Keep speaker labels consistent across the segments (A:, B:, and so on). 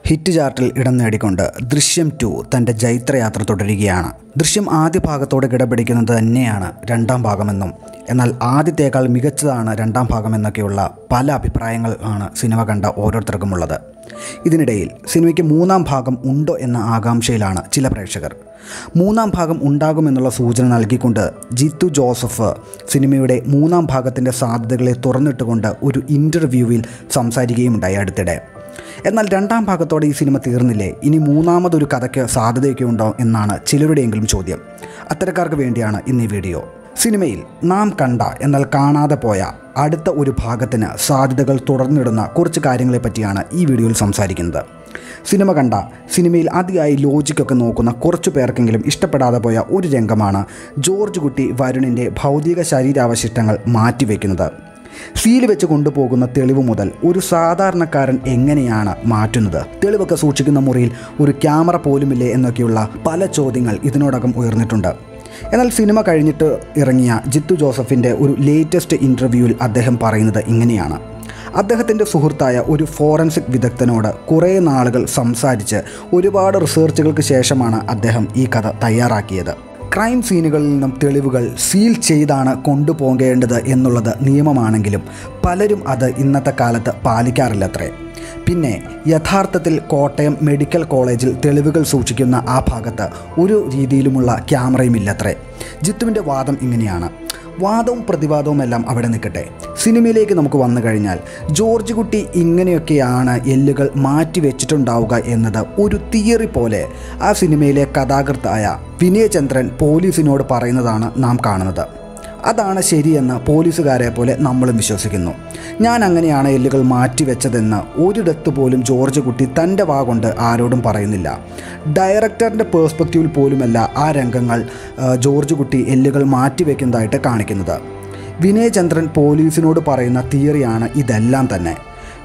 A: hit ചാർട്ടിൽ ഇടം നേടിക്കൊണ്ട് ദൃശ്യം ടു തൻ്റെ ജൈത്രയാത്ര തുടരുകയാണ് ദൃശ്യം ആദ്യ ഭാഗത്തോട് കിടപിടിക്കുന്നത് തന്നെയാണ് രണ്ടാം ഭാഗമെന്നും എന്നാൽ ആദ്യത്തേക്കാൾ മികച്ചതാണ് രണ്ടാം ഭാഗമെന്നൊക്കെയുള്ള പല അഭിപ്രായങ്ങൾ ആണ് സിനിമ കണ്ട ഓരോരുത്തർക്കുമുള്ളത് ഇതിനിടയിൽ സിനിമയ്ക്ക് മൂന്നാം ഭാഗം ഉണ്ടോ എന്ന ആകാംക്ഷയിലാണ് ചില പ്രേക്ഷകർ മൂന്നാം ഭാഗം ഉണ്ടാകുമെന്നുള്ള സൂചന നൽകിക്കൊണ്ട് ജിത്തു ജോസഫ് സിനിമയുടെ മൂന്നാം ഭാഗത്തിൻ്റെ സാധ്യതകളെ തുറന്നിട്ടുകൊണ്ട് ഒരു ഇൻ്റർവ്യൂവിൽ സംസാരിക്കുകയുണ്ടായി അടുത്തിടെ എന്നാൽ രണ്ടാം ഭാഗത്തോടെ ഈ സിനിമ തീർന്നില്ലേ ഇനി മൂന്നാമതൊരു കഥയ്ക്ക് സാധ്യതയൊക്കെ ഉണ്ടോ എന്നാണ് ചിലരുടെയെങ്കിലും ചോദ്യം അത്തരക്കാർക്ക് വേണ്ടിയാണ് ഇന്ന് ഈ വീഡിയോ സിനിമയിൽ നാം കണ്ട എന്നാൽ കാണാതെ പോയ അടുത്ത ഒരു ഭാഗത്തിന് സാധ്യതകൾ തുടർന്നിടുന്ന കുറച്ച് കാര്യങ്ങളെ പറ്റിയാണ് ഈ വീഡിയോയിൽ സംസാരിക്കുന്നത് സിനിമ കണ്ട സിനിമയിൽ അതിയായി ലോജിക്കൊക്കെ നോക്കുന്ന കുറച്ചു പേർക്കെങ്കിലും ഇഷ്ടപ്പെടാതെ പോയ ഒരു രംഗമാണ് ജോർജ് കുട്ടി വരുണിൻ്റെ ഭൗതിക ശരീരാവശിഷ്ടങ്ങൾ മാറ്റിവെക്കുന്നത് സീൽ വെച്ച് കൊണ്ടുപോകുന്ന തെളിവ് മുതൽ ഒരു സാധാരണക്കാരൻ എങ്ങനെയാണ് മാറ്റുന്നത് തെളിവൊക്കെ സൂക്ഷിക്കുന്ന മുറിയിൽ ഒരു ക്യാമറ പോലുമില്ലേ എന്നൊക്കെയുള്ള പല ചോദ്യങ്ങൾ ഇതിനോടകം ഉയർന്നിട്ടുണ്ട് എന്നാൽ സിനിമ കഴിഞ്ഞിട്ട് ഇറങ്ങിയ ജിത്തു ജോസഫിൻ്റെ ഒരു ലേറ്റസ്റ്റ് ഇൻ്റർവ്യൂവിൽ അദ്ദേഹം പറയുന്നത് ഇങ്ങനെയാണ് അദ്ദേഹത്തിൻ്റെ സുഹൃത്തായ ഒരു ഫോറൻസിക് വിദഗ്ധനോട് കുറേ നാളുകൾ സംസാരിച്ച് ഒരുപാട് റിസർച്ചുകൾക്ക് ശേഷമാണ് അദ്ദേഹം ഈ കഥ തയ്യാറാക്കിയത് ക്രൈം സീനുകളിൽ നിന്നും തെളിവുകൾ സീൽ ചെയ്താണ് കൊണ്ടുപോകേണ്ടത് എന്നുള്ളത് നിയമമാണെങ്കിലും പലരും അത് ഇന്നത്തെ കാലത്ത് പാലിക്കാറില്ലത്രേ പിന്നെ യഥാർത്ഥത്തിൽ കോട്ടയം മെഡിക്കൽ കോളേജിൽ തെളിവുകൾ സൂക്ഷിക്കുന്ന ആ ഭാഗത്ത് ഒരു രീതിയിലുമുള്ള ക്യാമറയുമില്ലത്രേ ജിത്തുവിൻ്റെ വാദം ഇങ്ങനെയാണ് വാദവും പ്രതിവാദവും എല്ലാം അവിടെ നിൽക്കട്ടെ സിനിമയിലേക്ക് നമുക്ക് വന്നു കഴിഞ്ഞാൽ ജോർജ് കുട്ടി ഇങ്ങനെയൊക്കെയാണ് എല്ലുകൾ മാറ്റി വെച്ചിട്ടുണ്ടാവുക എന്നത് ഒരു തിയറി പോലെ ആ സിനിമയിലെ കഥാകൃത്തായ വിനയചന്ദ്രൻ പോലീസിനോട് പറയുന്നതാണ് നാം കാണുന്നത് അതാണ് ശരിയെന്ന് പോലീസുകാരെ പോലെ നമ്മളും വിശ്വസിക്കുന്നു ഞാൻ അങ്ങനെയാണ് എല്ലുകൾ മാറ്റിവെച്ചതെന്ന് ഒരിടത്ത് പോലും ജോർജ് കുട്ടി തൻ്റെ വാ കൊണ്ട് ആരോടും പറയുന്നില്ല ഡയറക്ടറിൻ്റെ പേഴ്സ്പെക്റ്റീവിൽ പോലുമല്ല ആ രംഗങ്ങൾ ആ, ജോർജ് കുട്ടി എല്ലുകൾ മാറ്റിവെക്കുന്നതായിട്ട് കാണിക്കുന്നത് വിനയചന്ദ്രൻ പോലീസിനോട് പറയുന്ന തിയറിയാണ് ഇതെല്ലാം തന്നെ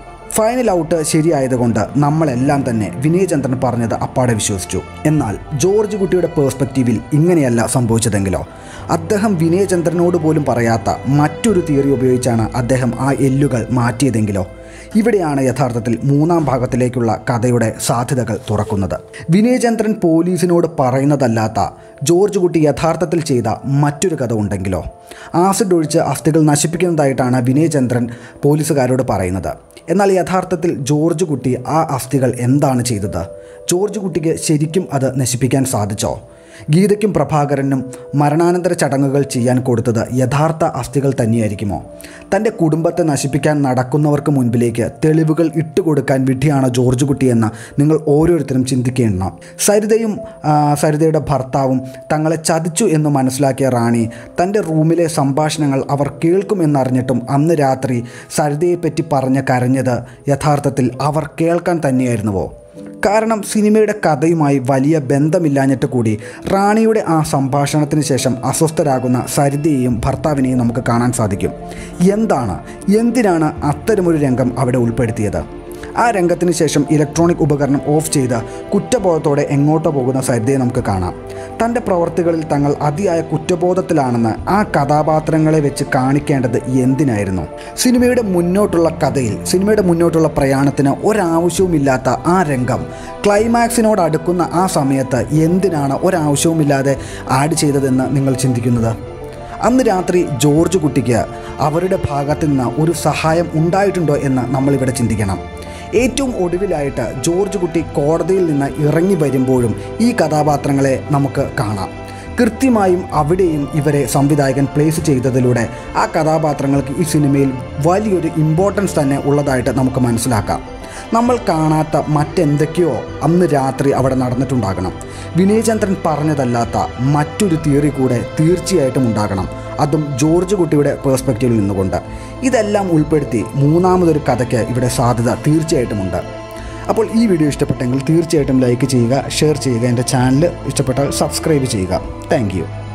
A: ഫൈനൽ ഔട്ട് ശരിയായതുകൊണ്ട് നമ്മളെല്ലാം തന്നെ വിനയചന്ദ്രൻ പറഞ്ഞത് അപ്പാടെ വിശ്വസിച്ചു എന്നാൽ ജോർജ് കുട്ടിയുടെ പേഴ്സ്പെക്റ്റീവിൽ ഇങ്ങനെയല്ല സംഭവിച്ചതെങ്കിലോ അദ്ദേഹം വിനയചന്ദ്രനോട് പോലും പറയാത്ത മറ്റൊരു തിയറി ഉപയോഗിച്ചാണ് അദ്ദേഹം ആ എല്ലുകൾ മാറ്റിയതെങ്കിലോ ഇവിടെയാണ് യഥാർത്ഥത്തിൽ മൂന്നാം ഭാഗത്തിലേക്കുള്ള കഥയുടെ സാധ്യതകൾ തുറക്കുന്നത് വിനയചന്ദ്രൻ പോലീസിനോട് പറയുന്നതല്ലാത്ത ജോർജ് കുട്ടി യഥാർത്ഥത്തിൽ ചെയ്ത മറ്റൊരു കഥ ഉണ്ടെങ്കിലോ ആസിഡ് ഒഴിച്ച് അസ്ഥികൾ നശിപ്പിക്കുന്നതായിട്ടാണ് വിനയചന്ദ്രൻ പോലീസുകാരോട് പറയുന്നത് എന്നാൽ യഥാർത്ഥത്തിൽ ജോർജ് കുട്ടി ആ അസ്ഥികൾ എന്താണ് ചെയ്തത് ജോർജ് കുട്ടിക്ക് ശരിക്കും അത് നശിപ്പിക്കാൻ സാധിച്ചോ ഗീതയ്ക്കും പ്രഭാകരനും മരണാനന്തര ചടങ്ങുകൾ ചെയ്യാൻ കൊടുത്തത് യഥാർത്ഥ അസ്ഥികൾ തന്നെയായിരിക്കുമോ തൻ്റെ കുടുംബത്തെ നശിപ്പിക്കാൻ നടക്കുന്നവർക്ക് മുൻപിലേക്ക് തെളിവുകൾ ഇട്ടുകൊടുക്കാൻ വിഡ്ഢിയാണോ ജോർജ് കുട്ടിയെന്ന് നിങ്ങൾ ഓരോരുത്തരും ചിന്തിക്കേണ്ടണം സരിതയും ആ, സരിതയുടെ ഭർത്താവും തങ്ങളെ ചതിച്ചു എന്ന് മനസ്സിലാക്കിയ റാണി തൻ്റെ റൂമിലെ സംഭാഷണങ്ങൾ അവർ കേൾക്കുമെന്നറിഞ്ഞിട്ടും അന്ന് രാത്രി സരിതയെപ്പറ്റി പറഞ്ഞ് കരഞ്ഞത് യഥാർത്ഥത്തിൽ അവർ കേൾക്കാൻ തന്നെയായിരുന്നുവോ കാരണം സിനിമയുടെ കഥയുമായി വലിയ ബന്ധമില്ലാഞ്ഞിട്ട് കൂടി റാണിയുടെ ആ സംഭാഷണത്തിന് ശേഷം അസ്വസ്ഥരാകുന്ന സരിതയെയും ഭർത്താവിനെയും നമുക്ക് കാണാൻ സാധിക്കും എന്താണ് എന്തിനാണ് അത്തരമൊരു രംഗം അവിടെ ഉൾപ്പെടുത്തിയത് ആ രംഗത്തിന് ശേഷം ഇലക്ട്രോണിക് ഉപകരണം ഓഫ് ചെയ്ത് കുറ്റബോധത്തോടെ എങ്ങോട്ടോ പോകുന്ന സരിതയെ നമുക്ക് കാണാം തൻ്റെ പ്രവർത്തികളിൽ തങ്ങൾ അതിയായ കുറ്റബോധത്തിലാണെന്ന് ആ കഥാപാത്രങ്ങളെ വെച്ച് കാണിക്കേണ്ടത് എന്തിനായിരുന്നു സിനിമയുടെ മുന്നോട്ടുള്ള കഥയിൽ സിനിമയുടെ മുന്നോട്ടുള്ള പ്രയാണത്തിന് ഒരാവശ്യവുമില്ലാത്ത ആ രംഗം ക്ലൈമാക്സിനോട് അടുക്കുന്ന ആ സമയത്ത് എന്തിനാണ് ഒരാവശ്യവുമില്ലാതെ ആഡ് ചെയ്തതെന്ന് നിങ്ങൾ ചിന്തിക്കുന്നത് അന്ന് രാത്രി ജോർജ് കുട്ടിക്ക് അവരുടെ ഭാഗത്ത് നിന്ന് ഒരു സഹായം ഉണ്ടായിട്ടുണ്ടോ എന്ന് നമ്മളിവിടെ ചിന്തിക്കണം ഏറ്റവും ഒടുവിലായിട്ട് ജോർജ് കുട്ടി കോടതിയിൽ നിന്ന് ഇറങ്ങി വരുമ്പോഴും ഈ കഥാപാത്രങ്ങളെ നമുക്ക് കാണാം കൃത്യമായും അവിടെയും ഇവരെ സംവിധായകൻ പ്ലേസ് ചെയ്തതിലൂടെ ആ കഥാപാത്രങ്ങൾക്ക് ഈ സിനിമയിൽ വലിയൊരു ഇമ്പോർട്ടൻസ് തന്നെ ഉള്ളതായിട്ട് നമുക്ക് മനസ്സിലാക്കാം നമ്മൾ കാണാത്ത മറ്റെന്തൊക്കെയോ അന്ന് രാത്രി അവിടെ നടന്നിട്ടുണ്ടാകണം വിനയചന്ദ്രൻ പറഞ്ഞതല്ലാത്ത മറ്റൊരു തിയറി കൂടെ തീർച്ചയായിട്ടും ഉണ്ടാകണം അതും ജോർജ് കുട്ടിയുടെ പേഴ്സ്പെക്റ്റീവിൽ നിന്നുകൊണ്ട് ഇതെല്ലാം ഉൾപ്പെടുത്തി മൂന്നാമതൊരു കഥയ്ക്ക് ഇവിടെ സാധ്യത തീർച്ചയായിട്ടുമുണ്ട് അപ്പോൾ ഈ വീഡിയോ ഇഷ്ടപ്പെട്ടെങ്കിൽ തീർച്ചയായിട്ടും ലൈക്ക് ചെയ്യുക ഷെയർ ചെയ്യുക എൻ്റെ ചാനൽ ഇഷ്ടപ്പെട്ടാൽ സബ്സ്ക്രൈബ് ചെയ്യുക താങ്ക്